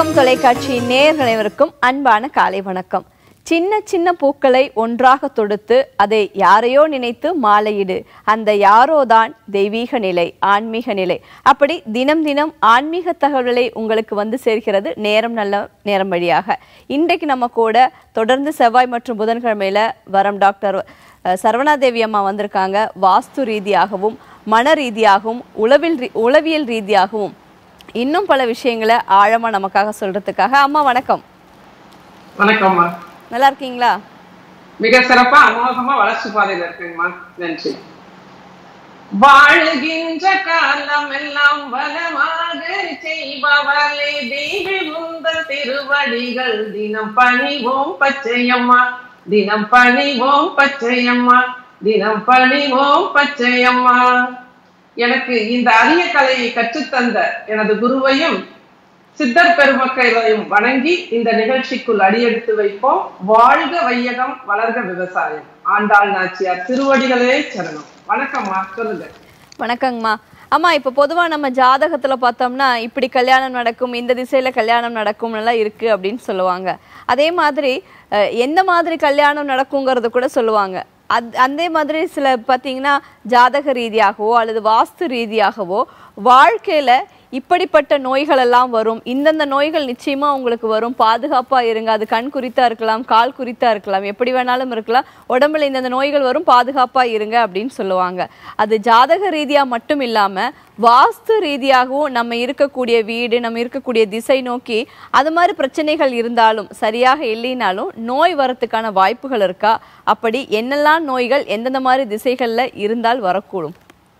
உலகம் தொலைக்காட்சி நேயர்கள் அனைவருக்கும் அன்பான காலை வணக்கம் சின்ன சின்ன பூக்களை ஒன்றாக தொடுத்து அதை யாரையோ நினைத்து மாலையிடு அந்த யாரோதான் தெய்வீக நிலை ஆன்மீக நிலை அப்படி தினம் தினம் ஆன்மீக தகவல்களை உங்களுக்கு வந்து சேர்கிறது நேரம் நல்ல நேரம் வழியாக இன்றைக்கு நம்ம கூட தொடர்ந்து செவ்வாய் மற்றும் புதன்கிழமையில வரம் டாக்டர் அஹ், சரவணாதேவி அம்மா வந்திருக்காங்க வாஸ்து ரீதியாகவும் மன ரீதியாகவும் உளவில் ரீ- உளவியல் ரீதியாகவும் இன்னும் பல விஷயங்களை ஆழமா நமக்காக சொல்றதுக்காக அம்மா வணக்கம் வணக்கம்மா நல்லா இருக்கீங்களா மிக சிறப்பா அமோகமா வளர்ச்சி பாதையில இருக்குங்கம்மா நன்றி வாழுகின்ற காலம் எல்லாம் வளமாக செய்பவளே தேவி உந்தன் திருவடிகள் தினம் பணிவோம் பச்சையம்மா தினம் பணிவோம் பச்சையம்மா தினம் பணிவோம் பச்சையம்மா எனக்கு இந்த அரிய கலையை கற்றுத்தந்த எனது குருவையும் சித்தர் பெருமக்களையும் வணங்கி இந்த நிகழ்ச்சிக்குள் அடியெடுத்து வைப்போம் வாழ்க வையகம் வளர்க விவசாயம் ஆண்டாள் நாச்சியார் திருவடிகளே சரணம் வணக்கம்மா சொல்லுங்க வணக்கங்கம்மா அம்மா இப்ப பொதுவா நம்ம ஜாதகத்துல பார்த்தோம்னா இப்படி கல்யாணம் நடக்கும் இந்த திசையில கல்யாணம் நடக்கும் எல்லாம் இருக்கு அப்படின்னு சொல்லுவாங்க அதே மாதிரி அஹ், எந்த மாதிரி கல்யாணம் நடக்குங்கிறது கூட சொல்லுவாங்க அத் அதே மாதிரி சில பார்த்தீங்கன்னா ஜாதக ரீதியாகவோ அல்லது வாஸ்து ரீதியாகவோ வாழ்க்கையில இப்படிப்பட்ட நோய்கள் எல்லாம் வரும் இந்தந்த நோய்கள் நிச்சயமா உங்களுக்கு வரும் பாதுகாப்பா இருங்க அது கண் குறித்தா இருக்கலாம் கால் குறித்தா இருக்கலாம் எப்படி வேணாலும் இருக்கலாம் உடம்புல இந்தந்த நோய்கள் வரும் பாதுகாப்பா இருங்க அப்படின்னு சொல்லுவாங்க அது ஜாதக ரீதியா மட்டும் இல்லாம வாஸ்து ரீதியாகவும் நம்ம இருக்கக்கூடிய வீடு நம்ம இருக்கக்கூடிய திசை நோக்கி அது மாதிரி பிரச்சனைகள் இருந்தாலும் சரியாக இல்லைனாலும் நோய் வரத்துக்கான வாய்ப்புகள் இருக்கா அப்படி என்னெல்லாம் நோய்கள் எந்தெந்த மாதிரி திசைகள்ல இருந்தால் வரக்கூடும்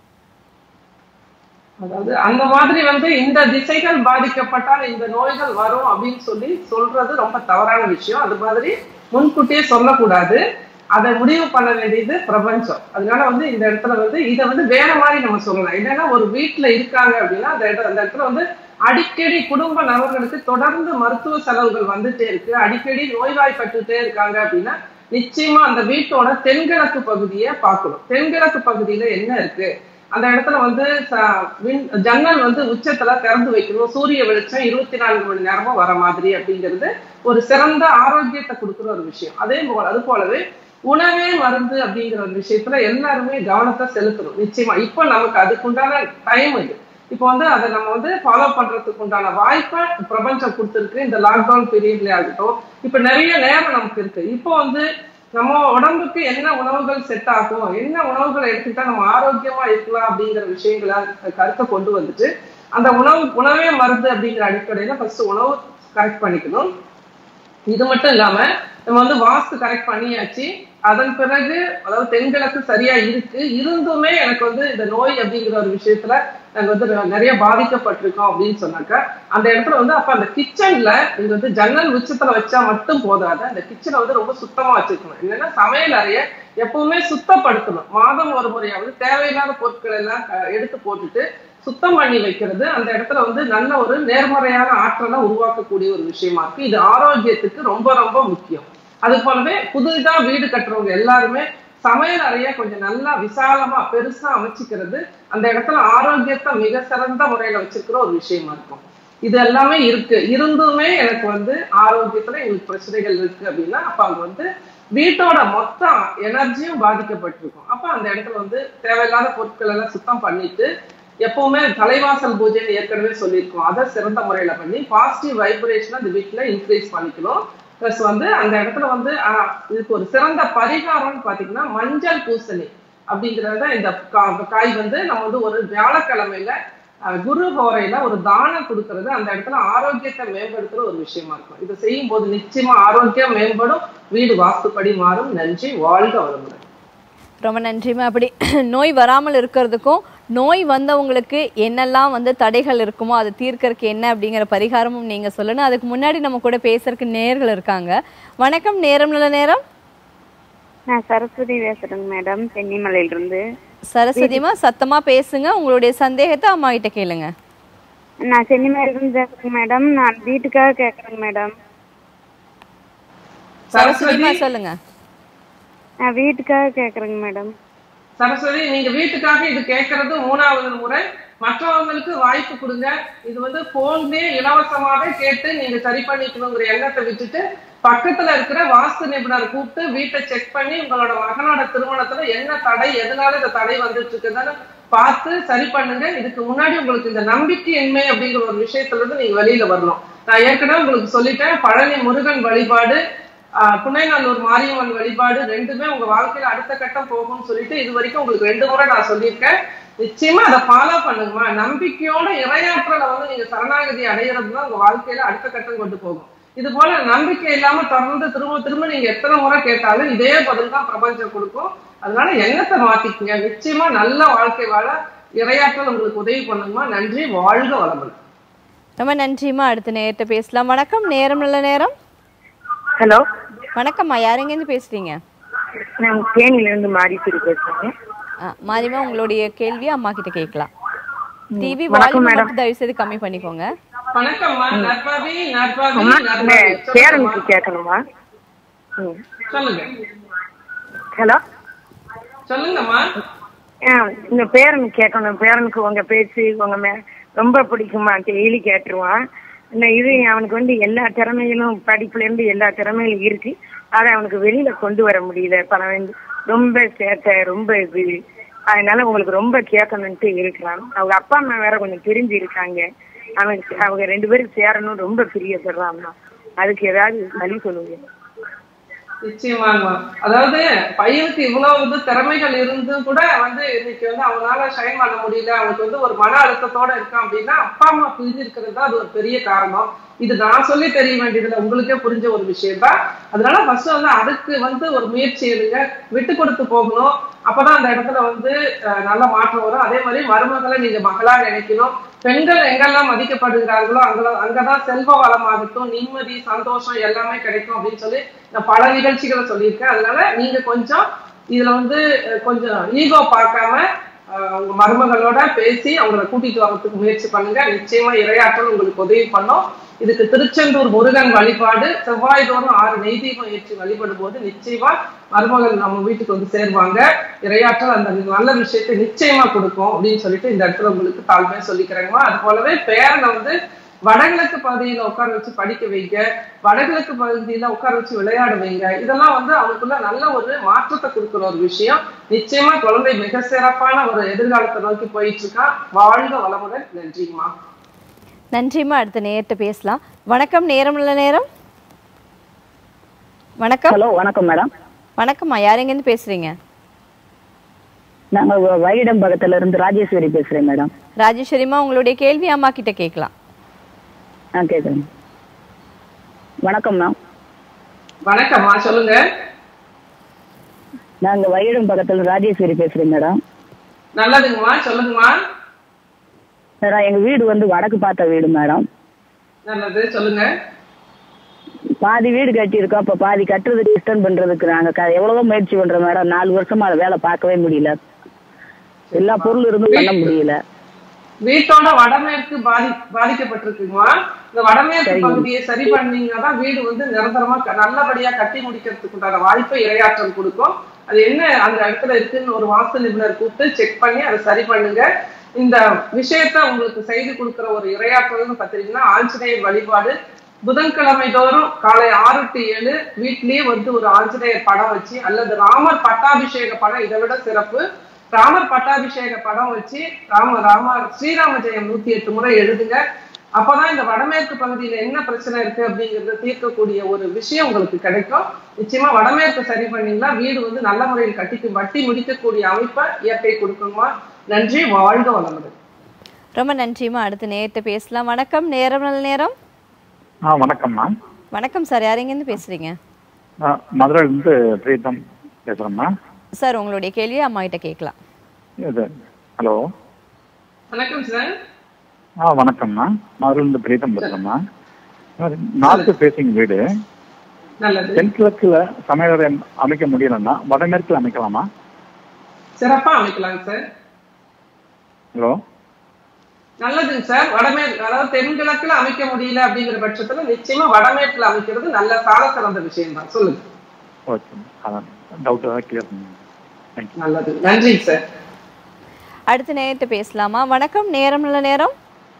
அதாவது அந்த மாதிரி வந்து இந்த திசைகள் பாதிக்கப்பட்டால் இந்த நோய்கள் வரும் அப்படின்னு சொல்லி சொல்றது ரொம்ப தவறான விஷயம் அது மாதிரி முன்கூட்டியே சொல்லக்கூடாது அதை முடிவு பண்ண வேண்டியது பிரபஞ்சம் அதனால வந்து இந்த இடத்துல வந்து இதை வந்து வேற மாதிரி நம்ம சொல்லலாம் என்னன்னா ஒரு வீட்டுல இருக்காங்க அப்படின்னா அந்த இடம் அந்த இடத்துல வந்து அடிக்கடி குடும்ப நபர்களுக்கு தொடர்ந்து மருத்துவ செலவுகள் வந்துட்டே இருக்கு அடிக்கடி நோய்வாய்ப்பட்டுட்டே இருக்காங்க அப்படின்னா நிச்சயமா அந்த வீட்டோட தென்கிழக்கு பகுதியை பார்க்கணும் தென்கிழக்கு பகுதியில என்ன இருக்கு அந்த இடத்துல வந்து ச- விண்- ஜன்னல் வந்து உச்சத்துல திறந்து வைக்கணும் சூரிய வெளிச்சம் இருபத்தி நான்கு மணி நேரமும் வர மாதிரி அப்படிங்கிறது ஒரு சிறந்த ஆரோக்கியத்தை கொடுக்குற ஒரு விஷயம் அதே போல அது போலவே உணவே மருந்து அப்படிங்கிற ஒரு விஷயத்துல எல்லாருமே கவனத்தை செலுத்தணும் நிச்சயமா இப்ப நமக்கு அதுக்குண்டான டைம் இது இப்போ வந்து அதை நம்ம வந்து ஃபாலோ பண்றதுக்கு உண்டான வாய்ப்பை பிரபஞ்சம் கொடுத்துருக்கு இந்த லாக்டவுன் பீரியட்ல ஆகட்டும் இப்ப நிறைய நேரம் நமக்கு இருக்கு இப்போ வந்து நம்ம உடம்புக்கு என்ன உணவுகள் செட் ஆகும் என்ன உணவுகளை எடுத்துக்கிட்டா நம்ம ஆரோக்கியமா இருக்கலாம் அப்படிங்கிற விஷயங்களை கருத்தை கொண்டு வந்துட்டு அந்த உணவு உணவே மருந்து அப்படிங்கிற அடிப்படையில ஃபர்ஸ்ட் உணவு கரெக்ட் பண்ணிக்கணும் இது மட்டும் இல்லாம நம்ம வந்து வாஸ்து கரெக்ட் பண்ணியாச்சு அதன் பிறகு அதாவது தென்கிழக்கு சரியா இருக்கு இருந்துமே எனக்கு வந்து இந்த நோய் அப்படிங்கிற ஒரு விஷயத்துல நாங்க வந்து நிறைய பாதிக்கப்பட்டிருக்கோம் அப்படின்னு சொன்னாக்க அந்த இடத்துல வந்து அப்ப அந்த கிச்சன்ல நீங்க வந்து ஜன்னல் உச்சத்துல வச்சா மட்டும் போதாது அந்த கிச்சனை வந்து ரொம்ப சுத்தமா வச்சிருக்கணும் என்னன்னா சமையல் அறைய எப்பவுமே சுத்தப்படுத்தணும் மாதம் ஒரு முறையாவது தேவையில்லாத பொருட்கள் எல்லாம் க- எடுத்து போட்டுட்டு சுத்தம் பண்ணி வைக்கிறது அந்த இடத்துல வந்து நல்ல ஒரு நேர்மறையான ஆற்றலை உருவாக்கக்கூடிய ஒரு விஷயமா இருக்கு இது ஆரோக்கியத்துக்கு ரொம்ப ரொம்ப முக்கியம் அது போலவே புதுதா வீடு கட்டுறவங்க எல்லாருமே சமையல் அறைய கொஞ்சம் நல்லா விசாலமா பெருசா அமைச்சுக்கிறது அந்த இடத்துல ஆரோக்கியத்தை மிக சிறந்த முறையில வச்சிருக்கிற ஒரு விஷயமா இருக்கும் இது எல்லாமே இருக்கு இருந்துமே எனக்கு வந்து ஆரோக்கியத்துல எங்களுக்கு பிரச்சனைகள் இருக்கு அப்படின்னா அப்ப அங்க வந்து வீட்டோட மொத்த எனர்ஜியும் பாதிக்கப்பட்டிருக்கும் அப்ப அந்த இடத்துல வந்து தேவையில்லாத பொருட்கள் எல்லாம் சுத்தம் பண்ணிட்டு எப்பவுமே தலைவாசல் பூஜைன்னு ஏற்கனவே சொல்லியிருக்கோம் அதை சிறந்த முறையில பண்ணி பாசிட்டிவ் வைப்ரேஷன் அந்த வீட்டுல இன்க்ரீஸ் பண்ணிக்கணும் ப்ளஸ் வந்து அந்த இடத்துல வந்து ஆஹ், இதுக்கு ஒரு சிறந்த பரிகாரம்னு பாத்தீங்கன்னா மஞ்சள் பூசணி அப்படிங்கறத இந்த கா- காய் வந்து நம்ம வந்து ஒரு வியாழக்கிழமையில அஹ், குரு ஹோரையில ஒரு தானம் கொடுக்கறது அந்த இடத்துல ஆரோக்கியத்தை மேம்படுத்துற ஒரு விஷயமா இருக்கும் இதை செய்யும் போது நிச்சயமா ஆரோக்கியம் மேம்படும் வீடு வாஸ்துப்படி மாறும் நன்றி வாழ்க வளமுடன் ரொம்ப நன்றிமா அப்படி நோய் வராமல் இருக்கிறதுக்கும் நோய் வந்தவங்களுக்கு என்னெல்லாம் வந்து தடைகள் இருக்குமோ அதை தீர்க்கறதுக்கு என்ன அப்படிங்கிற பரிகாரமும் நீங்க சொல்லணும் அதுக்கு முன்னாடி நம்ம கூட பேசுறதுக்கு நேர்கள் இருக்காங்க வணக்கம் நேரம் நல்ல நேரம் நான் சரஸ்வதி பேசுறேங்க மேடம் சென்னிமலையிலிருந்து சரஸ்வதிமா சத்தமா பேசுங்க உங்களுடைய சந்தேகத்தை அம்மா கிட்ட கேளுங்க நான் சென்னிமலையிலிருந்து பேசுறேங்க மேடம் நான் வீட்டுக்காக கேட்குறேங்க மேடம் சரஸ்வதிமா சொல்லுங்க நான் வீட்டுக்காக கேட்குறேங்க மேடம் சரஸ்வதி நீங்க வீட்டுக்காக இது கேட்கறது மூணாவது முறை மற்றவங்களுக்கு வாய்ப்பு கொடுங்க இது வந்து போன்லயே இலவசமாவே கேட்டு நீங்க சரி பண்ணிக்கணுங்கிற எண்ணத்தை விட்டுட்டு பக்கத்துல இருக்கிற வாஸ்து நிபுணர் கூப்பிட்டு வீட்டை செக் பண்ணி உங்களோட மகனோட திருமணத்துல என்ன தடை எதனால இந்த தடை வந்துட்டு இருக்குதுன்னு பார்த்து சரி பண்ணுங்க இதுக்கு முன்னாடி உங்களுக்கு இந்த நம்பிக்கையின்மை அப்படிங்கிற ஒரு விஷயத்துல இருந்து நீங்க வெளியில வரணும் நான் ஏற்கனவே உங்களுக்கு சொல்லிட்டேன் பழனி முருகன் வழிபாடு ஆஹ் புனைநல்லூர் மாரியம்மன் வழிபாடு ரெண்டுமே உங்க வாழ்க்கையில அடுத்த கட்டம் போகும்னு சொல்லிட்டு இது வரைக்கும் உங்களுக்கு ரெண்டு முறை நான் சொல்லியிருக்கேன் நிச்சயமா அதை ஃபாலோ பண்ணுங்கம்மா நம்பிக்கையோட இறையாற்றலை வந்து நீங்க சரணாகதி அடையிறது தான் உங்க வாழ்க்கையில அடுத்த கட்டம் கொண்டு போகும் இது போல நம்பிக்கை இல்லாம தொடர்ந்து திரும்ப திரும்ப நீங்க எத்தனை முறை கேட்டாலும் இதே பதில் தான் பிரபஞ்சம் கொடுக்கும் அதனால எண்ணத்தை மாத்திக்கங்க நிச்சயமா நல்ல வாழ்க்கை வாழ இறையாற்றல் உங்களுக்கு உதவி பண்ணுங்கம்மா நன்றி வாழ்க வளமுடன் ரொம்ப நன்றிம்மா அடுத்த நேரத்தை பேசலாம் வணக்கம் நேரம் நல்ல நேரம் ஹலோ வணக்கம்மா யாருங்கேருந்து பேசுறீங்க நான் தேனில இருந்து மாரிசிரி பேசுறேன் ஆ, மாரியம்மா உங்களுடைய கேள்வி அம்மா கிட்ட கேட்கலாம் டிவி வணக்கம் வால்யூம் மேடம். மட்டும் தயவு செய்து கம்மி பண்ணிக்கோங்க வணக்கம்மா நற்பாவி நற்பாவி அம்மா இந்த நற்பாவி பேரனுக்கு கேட்கணுமா ம் சொல்லுங்க ஹலோ சொல்லுங்கம்மா ஆ, இந்த பேரனுக்கு கேட்கணும் பேரனுக்கு உங்க பேச்சு உங்க மே ரொம்ப பிடிக்குமா டெய்லி கேட்டுருவான் இந்த இது அவனுக்கு வந்து எல்லா திறமைகளும் படிப்புல இருந்து எல்லா திறமைகளும் இருக்கு அதை அவனுக்கு வெளியில கொண்டு வர முடியல இப்ப அவன் வந்து ரொம்ப சேட்டை ரொம்ப இது அதனால உங்களுக்கு ரொம்ப கேட்கணும்ட்டு இருக்கிறான் அவங்க அப்பா அம்மா வேற கொஞ்சம் பிரிஞ்சு இருக்காங்க அவனுக்கு அவங்க ரெண்டு பேரும் சேரணும் ரொம்ப பிரியப்படுறான் அதுக்கு ஏதாவது வழி சொல்லுங்க நிச்சயமாங்கம்மா அதாவது பையனுக்கு இவ்வளவு வந்து திறமைகள் இருந்தும் கூட வந்து இன்னைக்கு வந்து அவனால ஷைன் பண்ண முடியல அவனுக்கு வந்து ஒரு மன அழுத்தத்தோட இருக்கான் அப்படின்னா அப்பா அம்மா பிரிஞ்சு இருக்கிறது தான் அது ஒரு பெரிய காரணம் இது நான் சொல்லி தெரிய வேண்டியதுல உங்களுக்கே புரிஞ்ச ஒரு விஷயம் தான் அதனால ஃபர்ஸ்ட் வந்து அதுக்கு வந்து ஒரு முயற்சி எடுங்க விட்டு கொடுத்து போகணும் அப்பதான் அந்த இடத்துல வந்து அஹ், நல்ல மாற்றம் வரும் அதே மாதிரி மருமகளை நீங்க மகளா நினைக்கணும் பெண்கள் எங்கெல்லாம் மதிக்கப்படுகிறார்களோ அங்கெல்லாம் அங்கதான் செல்வ வளமாகட்டும் நிம்மதி சந்தோஷம் எல்லாமே கிடைக்கும் அப்படின்னு சொல்லி நான் பல நிகழ்ச்சிகளை சொல்லியிருக்கேன் அதனால நீங்க கொஞ்சம் இதுல வந்து அஹ், கொஞ்சம் ஈகோ பார்க்காம அஹ், உங்க மருமகளோட பேசி அவங்கள கூட்டிட்டு வர்றதுக்கு முயற்சி பண்ணுங்க நிச்சயமா இரையாற்றல் உங்களுக்கு உதவி பண்ணும் இதுக்கு திருச்செந்தூர் முருகன் வழிபாடு செவ்வாய் தோறும் ஆறு நெய் தீபம் ஏற்றி வழிபடும் போது நிச்சயமா மருமகள் நம்ம வீட்டுக்கு வந்து சேருவாங்க இரையாற்றல் அந்த நல்ல விஷயத்தை நிச்சயமா கொடுக்கும் அப்படின்னு சொல்லிட்டு இந்த இடத்துல உங்களுக்கு தாழ்மையா சொல்லிக்கிறேங்கம்மா அது போலவே பேரனை வந்து வடகிழக்கு பகுதியில உட்கார வச்சு படிக்க வைங்க வடகிழக்கு பகுதியில உட்கார வச்சு விளையாட வைங்க இதெல்லாம் வந்து அவனுக்குள்ள நல்ல ஒரு மாற்றத்தை கொடுக்குற ஒரு விஷயம் நிச்சயமா குழந்தை மிக சிறப்பான ஒரு எதிர்காலத்தை நோக்கி போயிட்டு இருக்கான் வாழ்க வளமுடன் நன்றிங்கம்மா நன்றிம்மா அடுத்த நேரத்தை பேசலாம் வணக்கம் நேரம் நல்ல நேரம் வணக்கம் ஹலோ வணக்கம் மேடம் வணக்கம்மா யாருங்கேருந்து பேசுறீங்க நாங்க வ- வைடம் பக்கத்துல இருந்து ராஜேஸ்வரி பேசுறேன் மேடம் ராஜேஸ்வரிமா உங்களுடைய கேள்வி அம்மா கிட்ட கேட்கலாம் ஆ கேக்குறேன் வணக்கம் மேம் வணக்கம்மா சொல்லுங்க நாங்க வைடம் பக்கத்துல ராஜேஸ்வரி பேசுறேன் மேடம் நல்லதுங்கம்மா சொல்லுங்கம்மா மேடம் எங்க வீடு வந்து வடக்கு பார்த்த வீடு மேடம் நல்லது சொல்லுங்க பாதி வீடு கட்டியிருக்கோம் அப்ப பாதி கட்டுறதுக்கு எக்ஸ்டெண்ட் பண்றதுக்கு நாங்க க- எவ்வளவோ முயற்சி பண்றோம் மேடம் நாலு வருஷமா அதை வேலை பார்க்கவே முடியல எல்லா பொருள் இருந்தும் பண்ண முடியல வீட்டோட வடமேற்கு பாதி பாதிக்கப்பட்டிருக்குங்கம்மா இந்த வடமேற்கு சரிங்க. பகுதியை சரி பண்ணீங்கன்னா தான் வீடு வந்து நிரந்தரமா க- நல்லபடியா கட்டி முடிக்கிறதுக்கு உண்டான வாய்ப்பை இரையாற்றல் கொடுக்கும் அது என்ன அந்த இடத்துல இருக்குன்னு ஒரு வாஸ்து நிபுணர் கூப்பிட்டு செக் பண்ணி அதை சரி பண்ணுங்க இந்த விஷயத்த உங்களுக்கு செய்து கொடுக்கிற ஒரு இரையாற்றல்னு பார்த்தீங்கன்னா ஆஞ்சநேயர் வழிபாடு புதன்கிழமை தோறும் காலை ஆறு டு ஏழு வீட்லயே வந்து ஒரு ஆஞ்சநேயர் படம் வச்சு அல்லது ராமர் பட்டாபிஷேக படம் இதை விட சிறப்பு ராமர் பட்டாபிஷேக படம் வச்சு ராம ராம ஸ்ரீராம ஜெயம் நூத்தி எட்டு முறை எழுதுங்க அப்பதான் இந்த வடமேற்கு பகுதியில என்ன பிரச்சனை இருக்கு அப்படிங்கறத தீர்க்கக்கூடிய ஒரு விஷயம் உங்களுக்கு கிடைக்கும் நிச்சயமா வடமேற்கு சரி பண்ணீங்கன்னா வீடு வந்து நல்ல முறையில் கட்டிக்கு வட்டி முடிக்கக்கூடிய அமைப்பை இயற்கை கொடுக்குமா நன்றி வாழ்க வளமுடன் ரொம்ப நன்றிம்மா அடுத்த நேரத்தை பேசலாம் வணக்கம் நேரம் நல்ல நேரம் ஆ வணக்கம் மேம் வணக்கம் சார் யாருங்கேருந்து பேசுறீங்க மதுரையிலேருந்து பிரீத்தம் பேசுகிறேம்மா சார் உங்களுடைய கேள்வியை அம்மா கிட்ட கேட்கலாம் இது ஹலோ வணக்கம் சார் ஆ வணக்கம்மா மதுரையிலேருந்து பிரீத்தம் பேசுகிறேம்மா நார்த்து ஃபேசிங் வீடு நல்லது தென்கிழக்கில் சமையலறை அமைக்க முடியலன்னா வடமேற்கில் அமைக்கலாமா சிறப்பா அமைக்கலாங்க சார் ஹலோ நல்லதுங்க சார் வடமேற்கு அதாவது தென்கிழக்குல அமைக்க முடியல அப்படிங்கிற பட்சத்துல நிச்சயமா வடமேற்குல அமைக்கிறது நல்ல சால சிறந்த விஷயம் தான் சொல்லுங்க ஓகே அதான் டவுட் ஏதாவது கிளியர் பண்ணுங்க தேங்க்யூ நல்லது நன்றிங்க சார் அடுத்த நேரத்தை பேசலாமா வணக்கம் நேரம் நல்ல நேரம்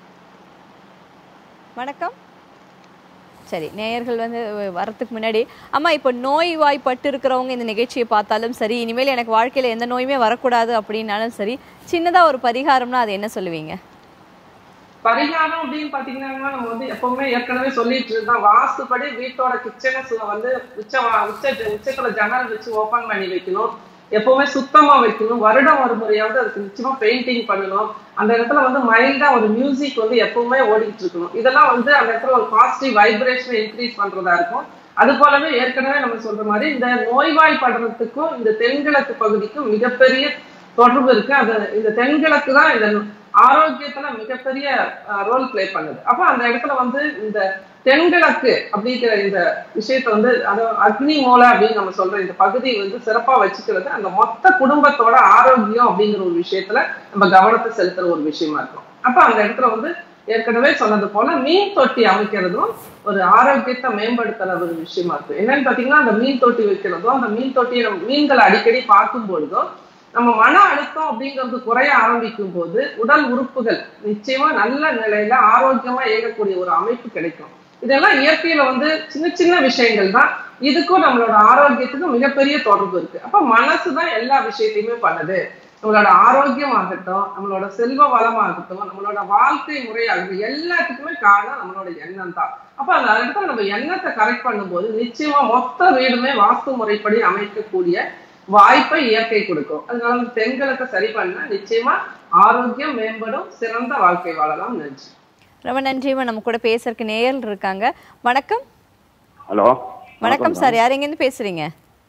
வணக்கம் சரி நேயர்கள் வந்து வரத்துக்கு முன்னாடி அம்மா இப்போ நோய் வாய்ப்பட்டு இருக்கிறவங்க இந்த நிகழ்ச்சியை பார்த்தாலும் சரி இனிமேல் எனக்கு வாழ்க்கையில எந்த நோயுமே வரக்கூடாது அப்படின்னாலும் சரி சின்னதா ஒரு பரிகாரம்னா அது என்ன சொல்லுவீங்க பரிகாரம் அப்படின்னு பாத்தீங்கன்னா நம்ம வந்து எப்பவுமே ஏற்கனவே சொல்லிட்டு இருந்தோம் வாஸ்துப்படி வீட்டோட கிச்சனை வந்து உச்ச வா- உச்ச உச்சத்துல ஜன்னல் வச்சு ஓபன் பண்ணி வைக்கணும் எப்பவுமே சுத்தமா வைக்கணும் வருடம் ஒரு முறையாவது அதுக்கு நிச்சயமா பெயிண்டிங் பண்ணணும் அந்த இடத்துல வந்து மைல்டா ஒரு மியூசிக் வந்து எப்பவுமே ஓடிட்டு இருக்கணும் இதெல்லாம் வந்து அந்த இடத்துல ஒரு பாசிட்டிவ் வைப்ரேஷனை இன்க்ரீஸ் பண்றதா இருக்கும் அது போலவே ஏற்கனவே நம்ம சொல்ற மாதிரி இந்த நோய்வாய்ப்படுறதுக்கும் இந்த தென்கிழக்கு பகுதிக்கும் மிகப்பெரிய தொடர்பு இருக்கு அது இந்த தென்கிழக்கு தான் இந்த ஆரோக்கியத்துல மிகப்பெரிய ரோல் ப்ளே பண்ணுது அப்ப அந்த இடத்துல வந்து இந்த தென்கிழக்கு அப்படிங்கிற இந்த விஷயத்த வந்து அதாவது அக்னி மூலை அப்படின்னு நம்ம சொல்ற இந்த பகுதி வந்து சிறப்பா வச்சுக்கிறது அந்த மொத்த குடும்பத்தோட ஆரோக்கியம் அப்படிங்கிற ஒரு விஷயத்துல நம்ம கவனத்தை செலுத்துற ஒரு விஷயமா இருக்கும் அப்ப அந்த இடத்துல வந்து ஏற்கனவே சொன்னது போல மீன் தொட்டி அமைக்கிறதும் ஒரு ஆரோக்கியத்தை மேம்படுத்துற ஒரு விஷயமா இருக்கு என்னன்னு பாத்தீங்கன்னா அந்த மீன் தொட்டி வைக்கிறதும் அந்த மீன் தொட்டியை நம்ம மீன்களை அடிக்கடி பார்க்கும் பொழுதும் நம்ம மன அழுத்தம் அப்படிங்கிறது குறைய ஆரம்பிக்கும் போது உடல் உறுப்புகள் நிச்சயமா நல்ல நிலையில ஆரோக்கியமா இயங்கக்கூடிய ஒரு அமைப்பு கிடைக்கும் இதெல்லாம் இயற்கையில வந்து சின்ன சின்ன விஷயங்கள் தான் இதுக்கும் நம்மளோட ஆரோக்கியத்துக்கும் மிகப்பெரிய தொடர்பு இருக்கு அப்ப மனசுதான் எல்லா விஷயத்தையுமே பண்ணுது நம்மளோட ஆரோக்கியமாகட்டும் நம்மளோட செல்வ வளமாகட்டும் நம்மளோட வாழ்க்கை முறையாகட்டும் எல்லாத்துக்குமே காரணம் நம்மளோட எண்ணம் தான் அப்ப அந்த இடத்துல நம்ம எண்ணத்தை கரெக்ட் பண்ணும்போது நிச்சயமா மொத்த வீடுமே வாஸ்து முறைப்படி அமைக்கக்கூடிய வாய்ப்பை இயற்கை கொடுக்கும் அதனால இந்த பெண்களுக்கு சரி பண்ணா நிச்சயமா ஆரோக்கியம் மேம்படும் சிறந்த வாழ்க்கை வாழலாம் நன்றி ரொம்ப நன்றிமா நம்ம கூட பேசுறதுக்கு நேயர்கள் இருக்காங்க வணக்கம் ஹலோ வணக்கம் சார் யார் எங்கேருந்து பேசுறீங்க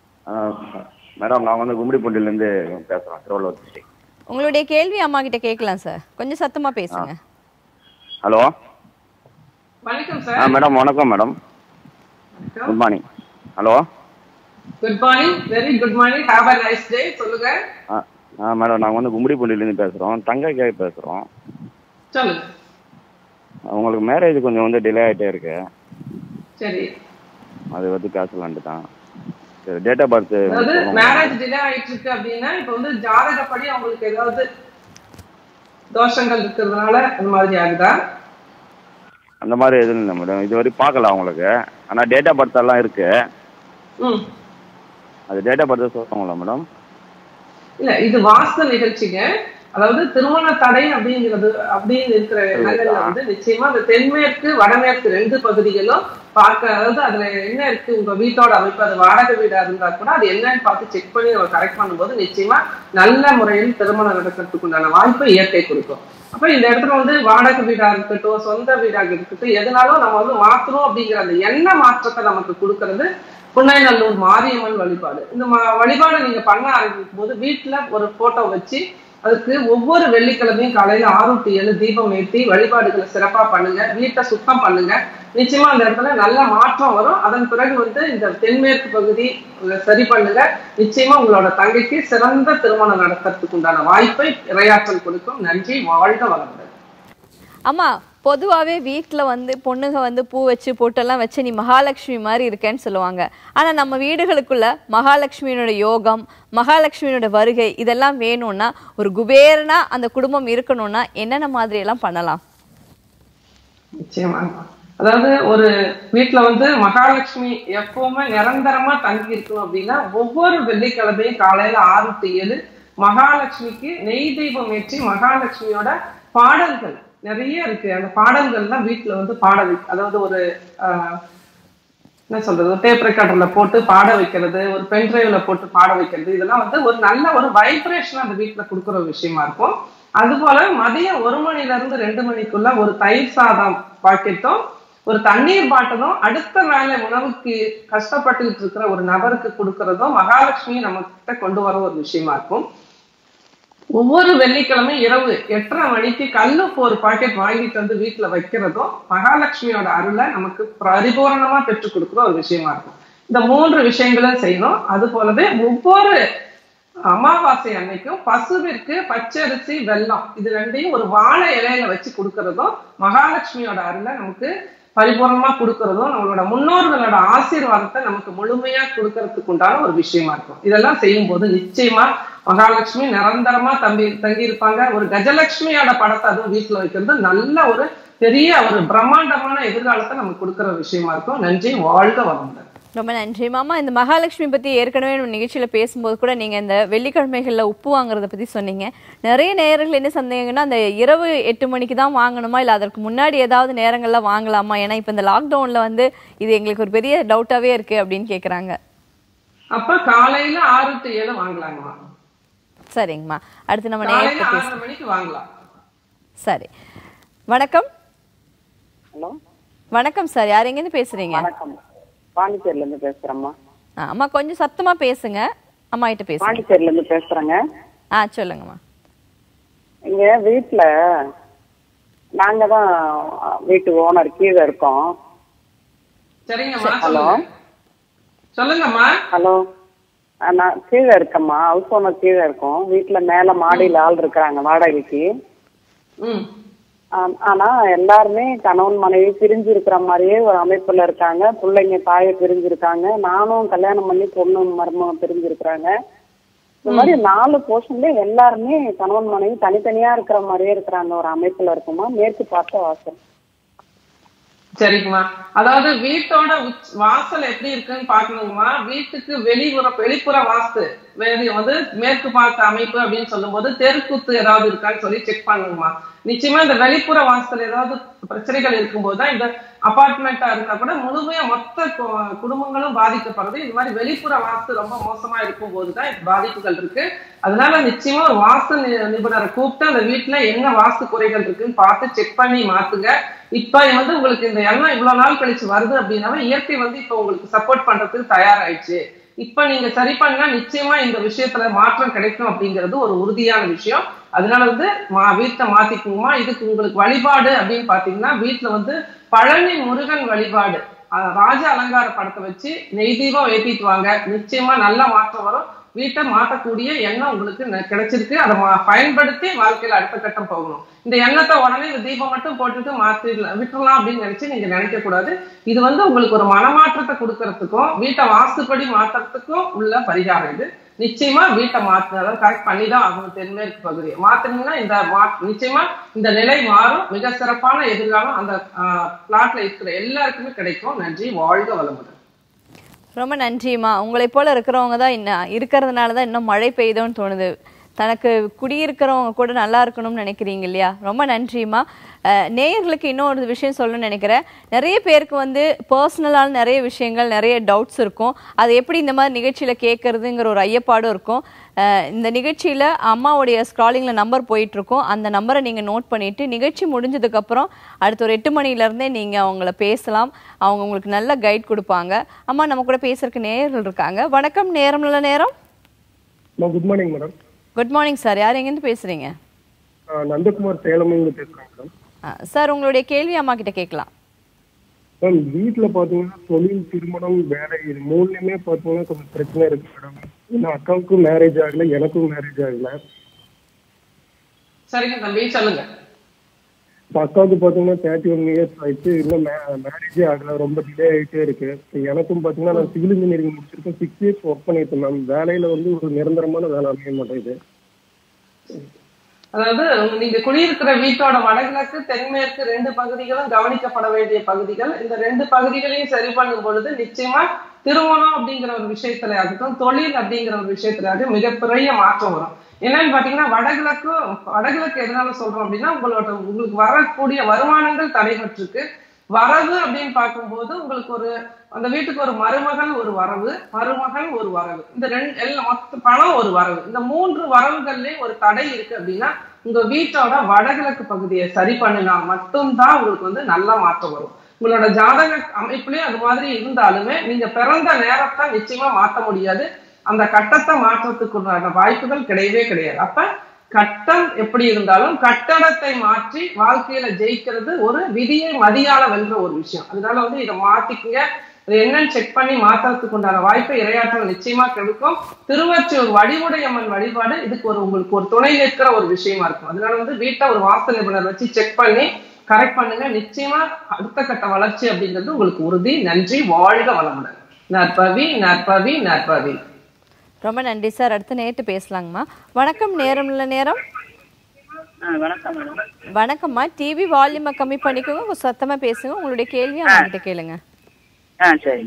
மேடம் நான் வந்து கும்மிடிப்பூண்டிலேருந்து பேசுகிறேன் திருவள்ளூர் டிஸ்ட்ரிக்ட் உங்களுடைய கேள்வி அம்மா கிட்ட கேட்கலாம் சார் கொஞ்சம் சத்தமா பேசுங்க ஹலோ வணக்கம் ஆ சார் மேடம் வணக்கம் madam good morning hello good morning very good morning have a nice day சொல்லுங்க ஆ ஆ மேடம் நாங்கள் வந்து கும்மிடிப்பூண்டிலேருந்து பேசுகிறோம் தங்கைக்காய் பேசுகிறோம் சொல்லுங்க உங்களுக்கு மேரேஜ் கொஞ்சம் வந்து டிலே ஆகிட்டே இருக்கு சரி அது வந்து பேசலான்ட்டு தான் சரி டேட் ஆஃப் பர்த் அதாவது மேரேஜ் டிலே ஆயிட்டு இருக்கு அப்படின்னா இப்ப வந்து ஜாதகப்படி அவங்களுக்கு ஏதாவது தோஷங்கள் இருக்கிறதுனால அந்த மாதிரி ஆகுதா அந்த மாதிரி எதுவும் இல்லை மேடம் இது வரைக்கும் பார்க்கல அவங்களுக்கு ஆனால் டேட் ஆஃப் பர்த் எல்லாம் இருக்கு ம் அது டேட் ஆஃப் பர்த் சொல்லுவாங்களா மேடம் இல்ல இது வாஸ்து நிகழ்ச்சிங்க அதாவது திருமண தடை அப்படிங்கிறது அப்படின்னு இருக்கிற இடங்கள்ல வந்து நிச்சயமா அந்த தென்மேற்கு வடமேற்கு ரெண்டு பகுதிகளும் பார்க்க அதாவது அதுல என்ன இருக்கு உங்க வீட்டோட அமைப்பு அது வாடகை வீடா இருந்தா கூட அது என்னன்னு பார்த்து செக் பண்ணி நம்ம கரெக்ட் பண்ணும்போது நிச்சயமா நல்ல முறையில் திருமணம் நடக்கிறதுக்கு உண்டான வாய்ப்பை இயற்கை கொடுக்கும் அப்ப இந்த இடத்துல வந்து வாடகை வீடா இருக்கட்டும் சொந்த வீடாக இருக்கட்டும் எதனாலும் நம்ம வந்து மாத்தணும் அப்படிங்கிற அந்த எண்ண மாற்றத்தை நமக்கு கொடுக்கறது புன்னைநல்லூர் மாரியம்மன் வழிபாடு இந்த ம- வழிபாடை நீங்க பண்ண ஆரம்பிக்கும் போது வீட்டுல ஒரு போட்டோ வச்சு அதுக்கு ஒவ்வொரு வெள்ளிக்கிழமையும் காலையில ஆறு டு ஏழு தீபம் ஏற்றி வழிபாடுகளை சிறப்பா பண்ணுங்க வீட்டை சுத்தம் பண்ணுங்க நிச்சயமா அந்த இடத்துல நல்ல மாற்றம் வரும் அதன் பிறகு வந்து இந்த தென்மேற்கு பகுதி உள்ள சரி பண்ணுங்க நிச்சயமா உங்களோட தங்கைக்கு சிறந்த திருமணம் நடத்துறதுக்கு உண்டான வாய்ப்பை இரையாற்றல் கொடுக்கும் நன்றி வாழ்க வளமுடன் அம்மா பொதுவாகவே வீட்டில் வந்து பொண்ணுங்க வந்து பூ வச்சு பொட்டெல்லாம் வச்சு நீ மகாலட்சுமி மாதிரி இருக்கேன்னு சொல்லுவாங்க ஆனால் நம்ம வீடுகளுக்குள்ள மகாலட்சுமியோட யோகம் மகாலட்சுமியோட வருகை இதெல்லாம் வேணும்னா ஒரு குபேரனா அந்த குடும்பம் இருக்கணும்னா என்னென்ன மாதிரி எல்லாம் பண்ணலாம் நிச்சயமா அதாவது ஒரு வீட்ல வந்து மகாலட்சுமி எப்பவுமே நிரந்தரமா தங்கி இருக்கணும் அப்படின்னா ஒவ்வொரு வெள்ளிக்கிழமையும் காலையில ஆறு டு ஏழு மகாலட்சுமிக்கு நெய் தீபம் ஏற்றி மகாலட்சுமியோட பாடல்கள் நிறைய இருக்கு அந்த பாடல்கள்லாம் வீட்டுல வந்து பாட வை அதாவது ஒரு ஆஹ், என்ன சொல்றது டேப் ரெக்கார்டர்ல போட்டு பாட வைக்கிறது ஒரு பென் டிரைவ்ல போட்டு பாட வைக்கிறது இதெல்லாம் வந்து ஒரு நல்ல ஒரு வைப்ரேஷன் அந்த வீட்டுல கொடுக்குற ஒரு விஷயமா இருக்கும் அதுபோல மதியம் ஒரு மணில இருந்து ரெண்டு மணிக்குள்ள ஒரு தயிர் சாதம் பாக்கெட்டும் ஒரு தண்ணீர் பாட்டிலும் அடுத்த வேலை உணவுக்கு கஷ்டப்பட்டுக்கிட்டு இருக்கிற ஒரு நபருக்கு கொடுக்கறதும் மகாலட்சுமி நம்ம கிட்ட கொண்டு வர ஒரு விஷயமா இருக்கும் ஒவ்வொரு வெள்ளிக்கிழமை இரவு எட்டரை மணிக்கு கல்லுப்பு ஒரு பாக்கெட் வாங்கிட்டு வந்து வீட்டுல வைக்கிறதும் மகாலட்சுமியோட அருளை நமக்கு பரிபூரணமா பெற்றுக் கொடுக்குற ஒரு விஷயமா இருக்கும் இந்த மூன்று விஷயங்களும் செய்யணும் அது போலவே ஒவ்வொரு அமாவாசை அன்னைக்கும் பசுவிற்கு பச்சரிசி வெல்லம் இது ரெண்டையும் ஒரு வாழை இலையில வச்சு கொடுக்கறதும் மகாலட்சுமியோட அருளை நமக்கு பரிபூர்ணமா கொடுக்கறதும் நம்மளோட முன்னோர்களோட ஆசீர்வாதத்தை நமக்கு முழுமையா கொடுக்கறதுக்கு உண்டான ஒரு விஷயமா இருக்கும் இதெல்லாம் செய்யும் போது நிச்சயமா மகாலட்சுமி நிரந்தரமா தம்பி தங்கி இருப்பாங்க ஒரு கஜலட்சுமியோட படத்தை அதுவும் வீட்டுல வைக்கிறது நல்ல ஒரு பெரிய ஒரு பிரம்மாண்டமான எதிர்காலத்தை நமக்கு கொடுக்கிற விஷயமா இருக்கும் நன்றி வாழ்க வளமுடன் ரொம்ப நன்றி மாமா இந்த மகாலட்சுமி பத்தி ஏற்கனவே நம்ம நிகழ்ச்சியில பேசும்போது கூட நீங்க இந்த வெள்ளிக்கிழமைகள்ல உப்பு வாங்குறத பத்தி சொன்னீங்க நிறைய நேரங்கள் என்ன சந்தேகம்னா அந்த இரவு எட்டு மணிக்கு தான் வாங்கணுமா இல்ல அதற்கு முன்னாடி ஏதாவது நேரங்கள்ல வாங்கலாமா ஏன்னா இப்ப இந்த லாக்டவுன்ல வந்து இது எங்களுக்கு ஒரு பெரிய டவுட்டாவே இருக்கு அப்படின்னு கேக்குறாங்க அப்ப காலையில ஆறு டு ஏழு வாங்கலாங்கம்மா சரிங்கம்மா அடுத்து நம்ம காலையில நேரத்தை பேச ஆறரை மணிக்கு வாங்கலாம் சரி வணக்கம் ஹலோ வணக்கம் சார் யார் எங்கேருந்து பேசுறீங்க வணக்கம் பாண்டிச்சேரில இருந்து பேசுறேம்மா ஆ, அம்மா கொஞ்சம் சத்தமா பேசுங்க அம்மா கிட்ட பேசுங்க பாண்டிச்சேரில இருந்து பேசுறேங்க ஆ சொல்லுங்கம்மா இங்க வீட்ல நாங்க தான் வீட்டு ஓனர் கீழே இருக்கோம் சரிங்கம்மா ஹலோ சொல்லுங்க சொல்லுங்கம்மா ஹலோ நான் கீழே இருக்கேம்மா ஹவுஸ் ஓனர் கீழே இருக்கோம் வீட்டுல மேல மாடியில ஆள் இருக்கிறாங்க வாடகைக்கு ம் ஆம், ஆனா எல்லாருமே கணவன் மனைவி பிரிஞ்சு இருக்கிற மாதிரியே ஒரு அமைப்புல இருக்காங்க பிள்ளைங்க தாயை பிரிஞ்சு இருக்காங்க நானும் கல்யாணம் பண்ணி பொண்ணு மருமகம் பிரிஞ்சு இருக்கிறாங்க இந்த மாதிரி நாலு போர்ஷன்ல எல்லாருமே கணவன் மனைவி தனித்தனியா இருக்கிற மாதிரியே இருக்கிறாங்க ஒரு அமைப்புல இருக்குமா மேற்கு பார்த்த வாசல் சரிங்கம்மா அதாவது வீட்டோட உச்- வாசல் எப்படி இருக்குன்னு பாக்கணுங்கம்மா வீட்டுக்கு வெளிப்புற வெளிப்புற வாஸ்து வெளி வந்து மேற்கு பார்த்த அமைப்பு அப்படின்னு சொல்லும்போது தெருக்குத்து ஏதாவது இருக்கான்னு சொல்லி செக் பண்ணுங்கம்மா நிச்சயமா இந்த வெளிப்புற வாசல் ஏதாவது பிரச்சனைகள் இருக்கும்போது தான் இந்த அபார்ட்மெண்ட்டா இருந்தா கூட முழுமையா மொத்த கு- குடும்பங்களும் பாதிக்கப்படுறது இந்த மாதிரி வெளிப்புற வாஸ்து ரொம்ப மோசமா இருக்கும்போது தான் இந்த பாதிப்புகள் இருக்கு அதனால நிச்சயமா ஒரு வாஸ்து நி- நிபுணரை கூப்பிட்டு அந்த வீட்டுல என்ன வாஸ்து குறைகள் இருக்குன்னு பார்த்து செக் பண்ணி மாத்துங்க இப்ப வந்து உங்களுக்கு இந்த எண்ணம் இவ்வளவு நாள் கழிச்சு வருது அப்படின்னாவே இயற்கை வந்து இப்ப உங்களுக்கு சப்போர்ட் பண்றதுக்கு தயாராயிடுச்சு இப்ப நீங்க சரி பண்ணா நிச்சயமா இந்த விஷயத்துல மாற்றம் கிடைக்கும் அப்படிங்கிறது ஒரு உறுதியான விஷயம் அதனால வந்து மா வீட்டை மாத்திக்குங்கம்மா இதுக்கு உங்களுக்கு வழிபாடு அப்படின்னு பாத்தீங்கன்னா வீட்டுல வந்து பழனி முருகன் வழிபாடு அஹ் ராஜ அலங்கார படத்தை வச்சு நெய் தீபம் ஏத்திட்டு வாங்க நிச்சயமா நல்ல மாற்றம் வரும் வீட்டை மாற்றக்கூடிய எண்ணம் உங்களுக்கு ந- கிடைச்சிருக்கு அதை மா- பயன்படுத்தி வாழ்க்கையில அடுத்த கட்டம் போகணும் இந்த எண்ணத்தை உடனே இந்த தீபம் மட்டும் போட்டுட்டு மாத்திடலாம் விட்டுறலாம் அப்படின்னு நினைச்சு நீங்க நினைக்க கூடாது இது வந்து உங்களுக்கு ஒரு மனமாற்றத்தை கொடுக்கறதுக்கும் வீட்டை வாஸ்துப்படி மாத்துறதுக்கும் உள்ள பரிகாரம் இது நிச்சயமா வீட்டை மாத்தினாலும் கரெக்ட் பண்ணி தான் ஆகணும் தென்மேற்கு பகுதியை மாத்தினீங்கன்னா இந்த மா- நிச்சயமா இந்த நிலை மாறும் மிக சிறப்பான எதிர்காலம் அந்த பிளாட்ல இருக்கிற எல்லாருக்குமே கிடைக்கும் நன்றி வாழ்க வளமுடன் ரொம்ப நன்றிம்மா உங்களை போல இருக்கிறவங்க தான் இன்னும் இருக்கிறதுனால தான் இன்னும் மழை பெய்யுதோன்னு தோணுது தனக்கு குடியிருக்கிறவங்க கூட நல்லா இருக்கணும்னு நினைக்கிறீங்க இல்லையா ரொம்ப நன்றிம்மா அஹ், நேயர்களுக்கு இன்னொரு விஷயம் சொல்லணும்னு நினைக்கிறேன் நிறைய பேருக்கு வந்து பர்சனலான நிறைய விஷயங்கள் நிறைய டவுட்ஸ் இருக்கும் அது எப்படி இந்த மாதிரி நிகழ்ச்சியில் கேட்கறதுங்கிற ஒரு ஐயப்பாடும் இருக்கும் அஹ், இந்த நிகழ்ச்சியில் அம்மாவுடைய ஸ்க்ராலிங்கில் நம்பர் போயிட்டு இருக்கும் அந்த நம்பரை நீங்கள் நோட் பண்ணிட்டு நிகழ்ச்சி முடிஞ்சதுக்கப்புறம் அடுத்த ஒரு எட்டு மணிலேருந்தே நீங்கள் அவங்கள பேசலாம் அவங்க உங்களுக்கு நல்ல கைட் கொடுப்பாங்க அம்மா நம்ம கூட பேசுறதுக்கு நேயர்கள் இருக்காங்க வணக்கம் நேரம் நல்ல நேரம் good morning madam good morning sir யார் எங்கேருந்து பேசுறீங்க நந்தகுமார் சேலம்னு பேசுறேன் மேடம் சார் உங்களுடைய கேள்வி அம்மா கிட்ட கேட்கலாம் மேம் வீட்டில் பார்த்தீங்கன்னா தொழில் திருமணம் வேலை இது மூணுலையுமே பார்த்தீங்கன்னா கொஞ்சம் பிரச்சனை இருக்கு மேடம் இன்னும் அக்காவுக்கும் மேரேஜ் ஆகல எனக்கும் மேரேஜ் ஆகல சரிங்க தம்பி சொல்லுங்க இப்போ அக்காவுக்கு பார்த்தீங்கன்னா தேர்ட்டி ஒன் இயர்ஸ் ஆயிடுச்சு இன்னும் மேரேஜே ஆகல ரொம்ப டிலே ஆகிட்டே இருக்கு இப்ப எனக்கும் பார்த்தீங்கன்னா நான் சிவில் இன்ஜினியரிங் முடிச்சிருக்கேன் சிக்ஸ் இயர்ஸ் ஒர்க் பண்ணிட்டு மேம் வேலையில வந்து ஒரு நிரந்தரமான வேலை அமைய மாட்டேங்குது அதாவது உங்க- நீங்க குடியிருக்கிற வீட்டோட வடகிழக்கு தென்மேற்கு ரெண்டு பகுதிகளும் கவனிக்கப்பட வேண்டிய பகுதிகள் இந்த ரெண்டு பகுதிகளையும் சரி பண்ணும் பொழுது நிச்சயமா திருமணம் அப்படிங்கிற ஒரு விஷயத்துல ஆகட்டும் தொழில் அப்படிங்கிற ஒரு விஷயத்துல ஆகட்டும் மிகப்பெரிய மாற்றம் வரும் என்னன்னு பாத்தீங்கன்னா வடகிழக்கு வடகிழக்கு எதனால சொல்றோம் அப்படின்னா உங்களோட உங்களுக்கு வரக்கூடிய வருமானங்கள் தடைபட்டிருக்கு வரவு அப்படின்னு பார்க்கும்போது உங்களுக்கு ஒரு அந்த வீட்டுக்கு ஒரு மருமகள் ஒரு வரவு மருமகள் ஒரு வரவு இந்த ரெண்டு எல்லாம் மொத்த பணம் ஒரு வரவு இந்த மூன்று வரவுகள்லயும் ஒரு தடை இருக்கு அப்படின்னா உங்க வீட்டோட வடகிழக்கு பகுதியை சரி பண்ணினா மட்டும்தான் உங்களுக்கு வந்து நல்ல மாற்றம் வரும் உங்களோட ஜாதக அமைப்புலயும் அது மாதிரி இருந்தாலுமே நீங்க பிறந்த நேரத்தை நிச்சயமா மாத்த முடியாது அந்த கட்டத்தை மாற்றத்துக்குண்டான வாய்ப்புகள் கிடையவே கிடையாது அப்ப கட்டம் எப்படி இருந்தாலும் கட்டடத்தை மாற்றி வாழ்க்கையில ஜெயிக்கிறது ஒரு விதியை மதியால வென்ற ஒரு விஷயம் அதனால வந்து இதை மாத்திக்குங்க இது என்னன்னு செக் பண்ணி மாத்துறதுக்கு உண்டான வாய்ப்பை இரையாற்றல் நிச்சயமா கிடைக்கும் திருவச்சூர் வடிவுடையம்மன் வழிபாடு இதுக்கு ஒரு உங்களுக்கு ஒரு துணை நிற்கிற ஒரு விஷயமா இருக்கும் அதனால வந்து வீட்டை ஒரு வாஸ்து நிபுணர் வச்சு செக் பண்ணி கரெக்ட் பண்ணுங்க நிச்சயமா அடுத்த கட்ட வளர்ச்சி அப்படிங்கிறது உங்களுக்கு உறுதி நன்றி வாழ்க வளமுடன் நற்பவி நற்பவி நற்பவி ரொம்ப நன்றி சார் அடுத்து நேற்று பேசலாங்கம்மா வணக்கம் நேரம் இல்ல நேரம் வணக்கம் மேடம் வணக்கம்மா டிவி வால்யூமை கம்மி பண்ணிக்கோங்க கொஞ்சம் சத்தமா பேசுங்க உங்களுடைய கேள்வி அவங்க கேளுங்க ஆ சரி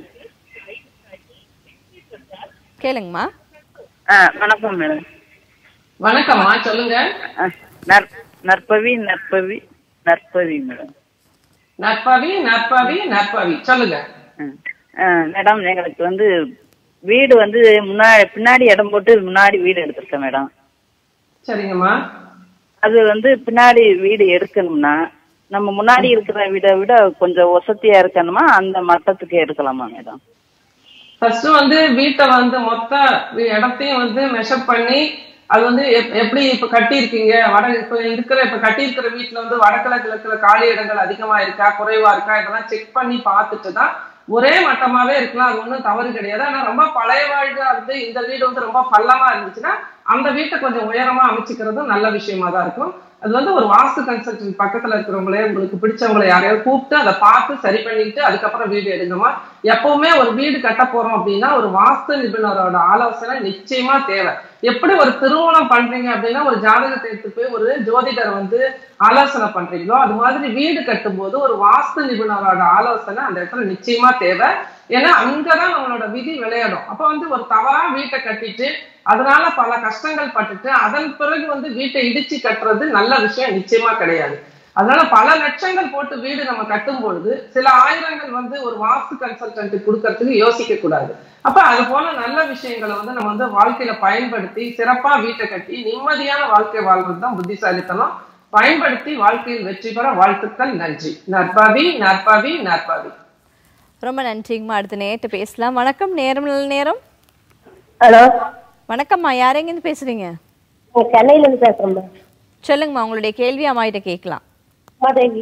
கேளுங்கம்மா ஆ வணக்கம் மேடம் வணக்கம்மா சொல்லுங்க ஆ, நற்- நற்பவி நற்பவி நற்பவி மேடம் நற்பவி நற்பவி நற்பவி சொல்லுங்க ம். ஆ, மேடம் எங்களுக்கு வந்து வீடு வந்து முன்னாடி பின்னாடி இடம் போட்டு முன்னாடி வீடு எடுத்திருக்கேன் மேடம் சரிங்கம்மா அது வந்து பின்னாடி வீடு எடுக்கணும்னா நம்ம முன்னாடி இருக்கிற வீடை விட கொஞ்சம் வசதியா இருக்கணுமா அந்த மட்டத்துக்கு எடுக்கலாமா மேடம் ஃபர்ஸ்ட் வந்து வீட்டை வந்து மொத்த வி- இடத்தையும் வந்து மெஷர் பண்ணி அது வந்து எப்- எப்படி இப்ப கட்டியிருக்கீங்க வட இப்ப இருக்கிற இப்ப கட்டியிருக்கிற வீட்டுல வந்து வடகிழக்குல இருக்கிற காலி இடங்கள் அதிகமா இருக்கா குறைவா இருக்கா இதெல்லாம் செக் பண்ணி பார்த்துட்டு தான் ஒரே மட்டமாவே இருக்கலாம் அது ஒண்ணும் தவறு கிடையாது ஆனா ரொம்ப பழைய வாழ்க்கை வந்து இந்த வீடு வந்து ரொம்ப பள்ளமா இருந்துச்சுன்னா அந்த வீட்டை கொஞ்சம் உயரமா அமைச்சுக்கிறதும் நல்ல விஷயமா தான் இருக்கும் அது வந்து ஒரு வாஸ்து கன்சல்டன்ட் பக்கத்துல இருக்கிறவங்களே உங்களுக்கு பிடிச்சவங்களை யாரையாவது கூப்பிட்டு அதை பார்த்து சரி பண்ணிட்டு அதுக்கப்புறம் வீடு எடுங்கம்மா எப்பவுமே ஒரு வீடு கட்ட போறோம் அப்படின்னா ஒரு வாஸ்து நிபுணரோட ஆலோசனை நிச்சயமா தேவை எப்படி ஒரு திருமணம் பண்றீங்க அப்படின்னா ஒரு ஜாதகத்தை எடுத்து போய் ஒரு ஜோதிடர் வந்து ஆலோசனை பண்றீங்களோ அது மாதிரி வீடு கட்டும்போது ஒரு வாஸ்து நிபுணரோட ஆலோசனை அந்த இடத்துல நிச்சயமா தேவை ஏன்னா அங்கதான் நம்மளோட விதி விளையாடும் அப்ப வந்து ஒரு தவறா வீட்டை கட்டிட்டு அதனால பல கஷ்டங்கள் பட்டுட்டு அதன் பிறகு வந்து வீட்டை இடிச்சு கட்டுறது நல்ல விஷயம் நிச்சயமா கிடையாது அதனால பல லட்சங்கள் போட்டு வீடு நம்ம கட்டும் பொழுது சில ஆயிரங்கள் வந்து ஒரு வாஸ்து கன்சல்டன்ட் கொடுக்கறதுக்கு யோசிக்க கூடாது அப்ப அது போல நல்ல விஷயங்களை வந்து நம்ம வந்து வாழ்க்கையில பயன்படுத்தி சிறப்பா வீட்டை கட்டி நிம்மதியான வாழ்க்கை வாழ்றது தான் புத்திசாலித்தனம் பயன்படுத்தி வாழ்க்கையில் வெற்றி பெற வாழ்த்துக்கள் நன்றி நற்பவி நற்பவி நற்பவி ரொம்ப நன்றிங்கம்மா அடுத்து நேற்று பேசலாம் வணக்கம் நேரம் நல்ல நேரம் ஹலோ வணக்கம்மா யார் எங்கேருந்து பேசுறீங்க சென்னையில இருந்து பேசுறேன் சொல்லுங்கம்மா உங்களுடைய கேள்வி அம்மா கிட்ட கேட்கலாம் உமாதேவி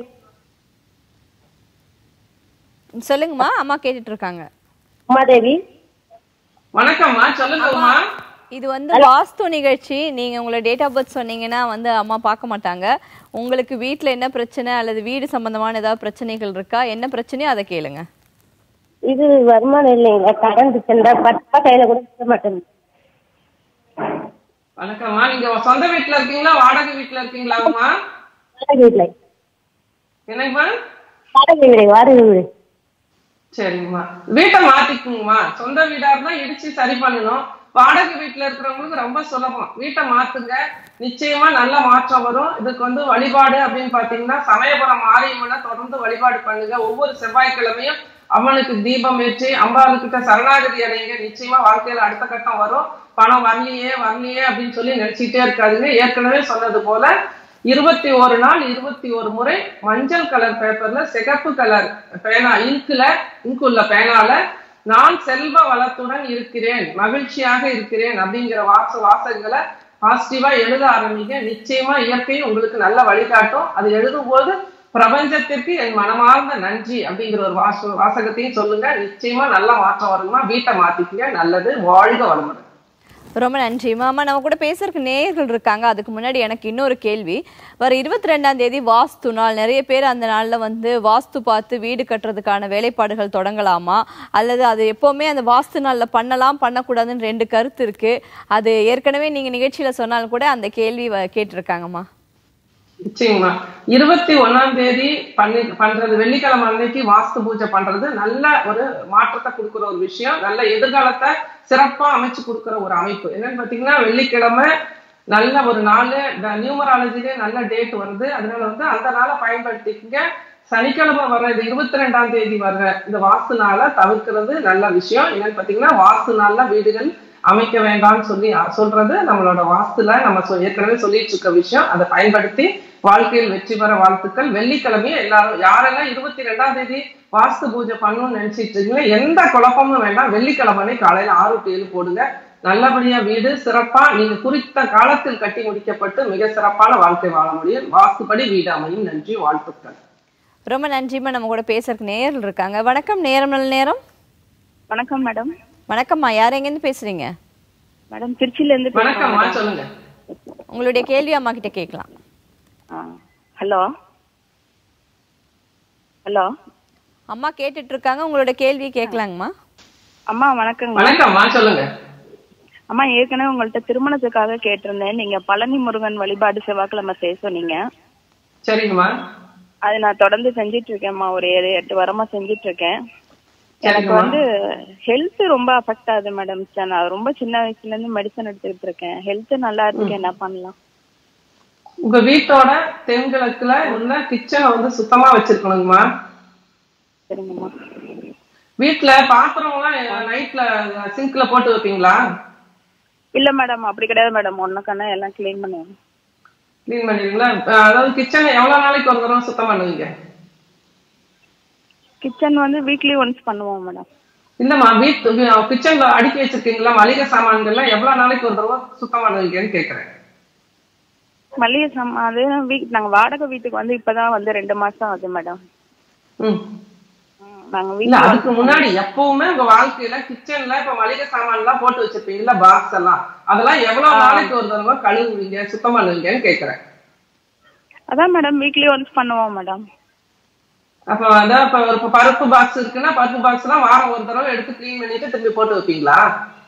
சொல்லுங்கம்மா அம்மா கேட்டுட்டு இருக்காங்க உமாதேவி வணக்கம்மா சொல்லுங்க உமா இது வந்து வாஸ்து நிகழ்ச்சி நீங்க உங்களோட டேட் ஆஃப் பர்த் சொன்னீங்கன்னா வந்து அம்மா பார்க்க மாட்டாங்க உங்களுக்கு வீட்ல என்ன பிரச்சனை அல்லது வீடு சம்பந்தமான ஏதாவது பிரச்சனைகள் இருக்கா என்ன பிரச்சனையோ அதை கேளுங்க இது வருமானம் இல்லைங்களா கரண்ட் சென்றா பத்து ரூபா கையில கூட இருக்க மாட்டேங்குது வணக்கம்மா நீங்க சொந்த வீட்டுல இருக்கீங்களா வாடகை வீட்டுல இருக்கீங்களா உமா வாடகை வீட்டுல என்னங்கம்மா வாடகை வீடு வாடகை வீடு சரிங்கம்மா வீட்டை மாத்திக்குங்கம்மா சொந்த வீடா இருந்தா இடிச்சு சரி பண்ணணும் வாடகை வீட்டுல இருக்கிறவங்களுக்கு ரொம்ப சுலபம் வீட்டை மாத்துங்க நிச்சயமா நல்ல மாற்றம் வரும் இதுக்கு வந்து வழிபாடு அப்படின்னு பாத்தீங்கன்னா சமயபுரம் மாரியம்மனை தொடர்ந்து வழிபாடு பண்ணுங்க ஒவ்வொரு செவ்வாய்க்கிழமையும் அம்மனுக்கு தீபம் ஏற்றி அம்பாளுக்கிட்ட சரணாகதி அடைங்க நிச்சயமா வாழ்க்கையில அடுத்த கட்டம் வரும் பணம் வரலையே வரலையே அப்படின்னு சொல்லி நினைச்சிட்டே இருக்காதுங்க ஏற்கனவே சொன்னது போல இருபத்தி ஒரு நாள் இருபத்தி ஒரு முறை மஞ்சள் கலர் பேப்பர்ல சிகப்பு கலர் பேனா இங்குல இங்குள்ள பேனால நான் செல்வ வளத்துடன் இருக்கிறேன் மகிழ்ச்சியாக இருக்கிறேன் அப்படிங்கிற வாச வாசகங்களை பாசிட்டிவா எழுத ஆரம்பிங்க நிச்சயமா இயற்கை உங்களுக்கு நல்ல வழிகாட்டும் அது எழுதும் போது பிரபஞ்சத்திற்கு என் மனமார்ந்த நன்றி அப்படிங்கிற ஒரு வாச வாசகத்தையும் சொல்லுங்க நிச்சயமா நல்ல மாற்றம் வருமா வீட்டை மாத்திக்கங்க நல்லது வாழ்க வளமுடன் ரொம்ப நன்றி மாமா நம்ம கூட பேசுறதுக்கு நேயர்கள் இருக்காங்க அதுக்கு முன்னாடி எனக்கு இன்னொரு கேள்வி வர இருபத்தி ரெண்டாம் தேதி வாஸ்து நாள் நிறைய பேர் அந்த நாள்ல வந்து வாஸ்து பார்த்து வீடு கட்டுறதுக்கான வேலைப்பாடுகள் தொடங்கலாமா அல்லது அது எப்பவுமே அந்த வாஸ்து நாள்ல பண்ணலாம் பண்ணக்கூடாதுன்னு ரெண்டு கருத்து இருக்கு அது ஏற்கனவே நீங்க நிகழ்ச்சியில சொன்னாலும் கூட அந்த கேள்வி வ- கேட்டிருக்காங்கம்மா நிச்சயமா இருபத்தி ஒண்ணாம் தேதி பண்ணி பண்றது வெள்ளிக்கிழமை அன்னைக்கு வாஸ்து பூஜை பண்றது நல்ல ஒரு மாற்றத்தை கொடுக்குற ஒரு விஷயம் நல்ல எதிர்காலத்தை சிறப்பா அமைச்சு கொடுக்குற ஒரு அமைப்பு என்னன்னு பாத்தீங்கன்னா வெள்ளிக்கிழமை நல்ல ஒரு நாள் நியூமராலஜிலே நல்ல டேட் வருது அதனால வந்து அந்த நாளை பயன்படுத்திக்கங்க சனிக்கிழமை வர்ற இது இருபத்தி ரெண்டாம் தேதி வர்ற இந்த வாஸ்து நாளை தவிர்க்கிறது நல்ல விஷயம் என்னன்னு பாத்தீங்கன்னா வாஸ்து நாள்ல வீடுகள் அமைக்க வேண்டாம்னு சொல்லி அ- சொல்றது நம்மளோட வாஸ்துல நம்ம சொ- ஏற்கனவே சொல்லிட்டு இருக்க விஷயம் அதை பயன்படுத்தி வாழ்க்கையில் வெற்றி பெற வாழ்த்துக்கள் வெள்ளிக்கிழமையும் எல்லாரும் யாரெல்லாம் இருபத்தி ரெண்டாம் தேதி வாஸ்து பூஜை பண்ணணும்னு நினைச்சிட்டு இருக்கீங்களோ எந்த குழப்பமும் வேண்டாம் வெள்ளிக்கிழமை காலையில ஆறு டு ஏழு போடுங்க நல்லபடியா வீடு சிறப்பா நீங்க குறித்த காலத்தில் கட்டி முடிக்கப்பட்டு மிக சிறப்பான வாழ்க்கை வாழ முடியும் வாஸ்துபடி வீடு அமையும் நன்றி வாழ்த்துக்கள் ரொம்ப நன்றிம்மா நம்ம கூட பேசுறதுக்கு நேயர்கள் இருக்காங்க வணக்கம் நேரம் நல்ல நேரம் வணக்கம் மேடம் வணக்கம்மா யார் எங்கேருந்து பேசுறீங்க மேடம் திருச்சியில இருந்து வணக்கம்மா சொல்லுங்க உங்களுடைய கேள்வி அம்மா கிட்ட கேட்கலாம் ஹலோ ஹலோ அம்மா கேட்டுட்டு இருக்காங்க உங்களோட கேள்வி கேட்கலாங்கம்மா அம்மா வணக்கங்க வணக்கம்மா சொல்லுங்க அம்மா ஏற்கனவே உங்கள்ட்ட திருமணத்துக்காக கேட்டிருந்தேன் நீங்க பழனி முருகன் வழிபாடு செவ்வாய்க்கிழமை செய்ய சொன்னீங்க சரிங்கம்மா அது நான் தொடர்ந்து செஞ்சிட்டு இருக்கேன்மா ஒரு ஏழு எட்டு வாரமா செஞ்சிட்டு இருக்கேன் எனக்கு சரிங்கம்மா. வந்து ஹெல்த் ரொம்ப அஃபெக்ட் ஆகுது மேடம் நான் ரொம்ப சின்ன வயசுல இருந்து மெடிசன் எடுத்துக்கிட்டு இருக்கேன் ஹெல்த் நல்லா இருக்கு என்ன பண்ணலாம் உங்க வீட்டோட தென்கிழக்குல உள்ள கிச்சனை வந்து சுத்தமா வச்சிருக்கணுங்கம்மா சரிங்கம்மா வீட்ல பாத்திரம் எல்லாம் நைட்ல சிங்க்ல போட்டு வைப்பீங்களா இல்ல மேடம் அப்படி கிடையாது மேடம் ஒன்னுக்கான எல்லாம் கிளீன் பண்ணுவேன் க்ளீன் பண்ணிடுவீங்களா அஹ் அதாவது கிச்சனை எவ்வளவு நாளைக்கு ஒரு தடவை சுத்தம் பண்ணுவீங்க கிச்சன் வந்து வீக்லி ஒன்ஸ் பண்ணுவோம் மேடம் இல்லம்மா வீட்டு கிச்சன்ல அடுக்கி வச்சிருக்கீங்களா மளிகை சாமான்கள்லாம் எவ்வளவு நாளைக்கு ஒரு தடவை சுத்தம் பண்ணுவீங்கன்னு கேக்குறேன் மளிகை சாமான் அது வீக் நாங்க வாடகை வீட்டுக்கு வந்து இப்பதான் வந்து ரெண்டு மாசம் ஆகுது மேடம் ம். நாங்க இல்ல வீட்டுல அதுக்கு முன்னாடி எப்பவுமே உங்க வாழ்க்கையில கிச்சன்ல இப்ப மளிகை சாமான் எல்லாம் போட்டு வச்சிருப்பீங்கல்ல பாக்ஸ் எல்லாம் அதெல்லாம் எவ்வளவு நாளைக்கு ஒரு தடவை கழுவுவீங்க சுத்தம் பண்ணுவீங்கன்னு கேக்குறேன் அதான் மேடம் வீக்லி ஒன்ஸ் பண்ணுவோம் மேடம் அப்ப அதான் இப்ப ஒரு இப்ப பருப்பு பாக்ஸ் இருக்குன்னா பருப்பு பாக்ஸ் எல்லாம் வாரம் ஒரு தடவை எடுத்து க்ளீன் பண்ணிட்டு திரும்பி போட்டு வைப்பீங்களா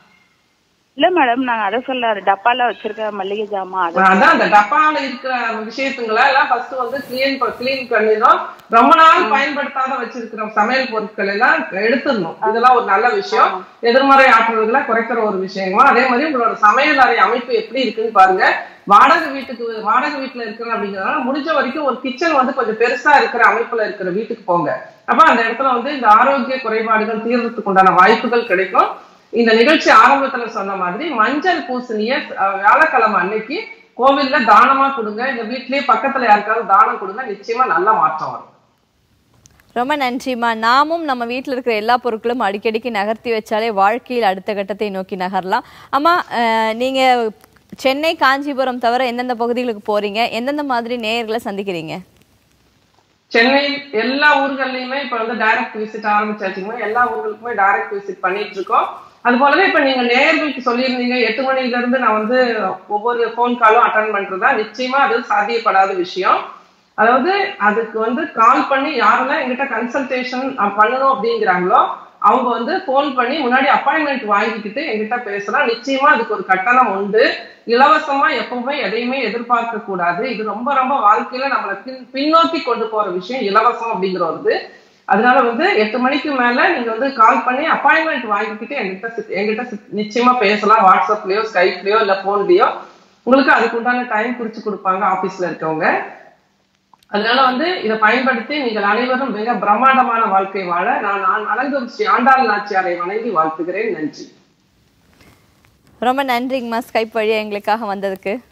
இல்ல மேடம் நாங்க அதை சொல்ல டப்பால வச்சிருக்க மளிகை ஜாமான் அது அதான் அந்த டப்பால இருக்கிற விஷயத்துங்களை எல்லாம் ஃபர்ஸ்ட் வந்து கிளீன் கிளீன் பண்ணிடும் ரொம்ப நாள் பயன்படுத்தாத வச்சிருக்கிற சமையல் பொருட்கள் எல்லாம் எடுத்துடணும் இதெல்லாம் ஒரு நல்ல விஷயம் எதிர்மறை ஆற்றல்களை குறைக்கிற ஒரு விஷயமா அதே மாதிரி உங்களோட சமையல் அறை அமைப்பு எப்படி இருக்குன்னு பாருங்க வாடகை வீட்டுக்கு வாடகை வீட்டுல இருக்கிற அப்படிங்கிறதுனால முடிஞ்ச வரைக்கும் ஒரு கிச்சன் வந்து கொஞ்சம் பெருசா இருக்கிற அமைப்புல இருக்கிற வீட்டுக்கு போங்க அப்ப அந்த இடத்துல வந்து இந்த ஆரோக்கிய குறைபாடுகள் தீர்றதுக்கு உண்டான வாய்ப்புகள் கிடைக்கும் இந்த நிகழ்ச்சி ஆரம்பத்துல சொன்ன மாதிரி மஞ்சள் பூசணிய அஹ், வியாழக்கிழமை அன்னைக்கு கோவில்ல தானமா கொடுங்க இந்த வீட்லயே பக்கத்துல யாருக்காவது தானம் கொடுங்க நிச்சயமா நல்ல மாற்றம் வரும் ரொம்ப நன்றிம்மா நாமும் நம்ம வீட்டில் இருக்கிற எல்லா பொருட்களும் அடிக்கடிக்கு நகர்த்தி வச்சாலே வாழ்க்கையில் அடுத்த கட்டத்தை நோக்கி நகரலாம் அம்மா அஹ், நீங்க சென்னை காஞ்சிபுரம் தவிர எந்தெந்த பகுதிகளுக்கு போறீங்க எந்தெந்த மாதிரி நேயர்களை சந்திக்கிறீங்க சென்னை எல்லா ஊர்கள்லயுமே இப்ப வந்து டைரக்ட் விசிட் ஆரம்பிச்சாச்சுங்க எல்லா ஊர்களுக்குமே டைரக்ட் விசிட் பண்ணிட்டு இருக்கோம் அது போலவே இப்ப நீங்க நேயர்களுக்கு சொல்லியிருந்தீங்க எட்டு மணில இருந்து நான் வந்து ஒவ்வொரு ஃபோன் காலும் அட்டன் பண்றதா நிச்சயமா அது சாத்தியப்படாத விஷயம் அதாவது அதுக்கு வந்து கால் பண்ணி யாரெல்லாம் எங்கிட்ட கன்சல்டேஷன் பண்ணணும் அப்படிங்கிறாங்களோ அவங்க வந்து ஃபோன் பண்ணி முன்னாடி அப்பாயின்மெண்ட் வாங்கிக்கிட்டு எங்கிட்ட பேசலாம் நிச்சயமா அதுக்கு ஒரு கட்டணம் உண்டு இலவசமா எப்பவுமே எதையுமே எதிர்பார்க்க கூடாது இது ரொம்ப ரொம்ப வாழ்க்கையில நம்மளை பின் பின்னோக்கி கொண்டு போற விஷயம் இலவசம் அப்படிங்கிற ஒரு இது அதனால வந்து எட்டு மணிக்கு மேல நீங்க வந்து கால் பண்ணி அப்பாயின்மெண்ட் வாங்கிக்கிட்டு எங்கிட்ட சி- எங்கிட்ட சி- நிச்சயமா பேசலாம் வாட்ஸ்அப்லயோ ஸ்கைப்லயோ இல்ல போன்லயோ உங்களுக்கு அதுக்கு உண்டான டைம் குறிச்சு கொடுப்பாங்க ஆபீஸ்ல இருக்கவங்க அதனால வந்து இதை பயன்படுத்தி நீங்கள் அனைவரும் மிக பிரம்மாண்டமான வாழ்க்கை வாழ நான் நான் அலங்கும் ஸ்ரீ ஆண்டாள் நாச்சியாரை வணங்கி வாழ்த்துகிறேன் நன்றி ரொம்ப நன்றிங்கம்மா ஸ்கைப் வழியா எங்களுக்காக வந்ததுக்கு